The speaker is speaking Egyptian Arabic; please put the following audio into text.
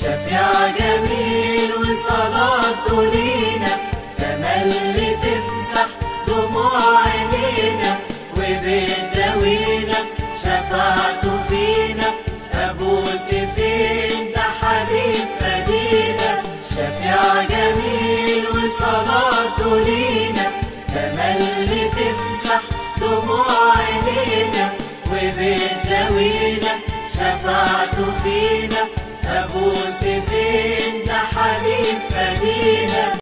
شفيع جميل وصلاته لينا تملي تمسح دموع عينينا وبتداوينا شفاعته فينا أبو سفين ده حبيب فدينا شفيع جميل وصلاته لينا تملي تمسح دموع عينينا وبتداوينا شفاعته فينا أبو سفين ده حبيب فدينا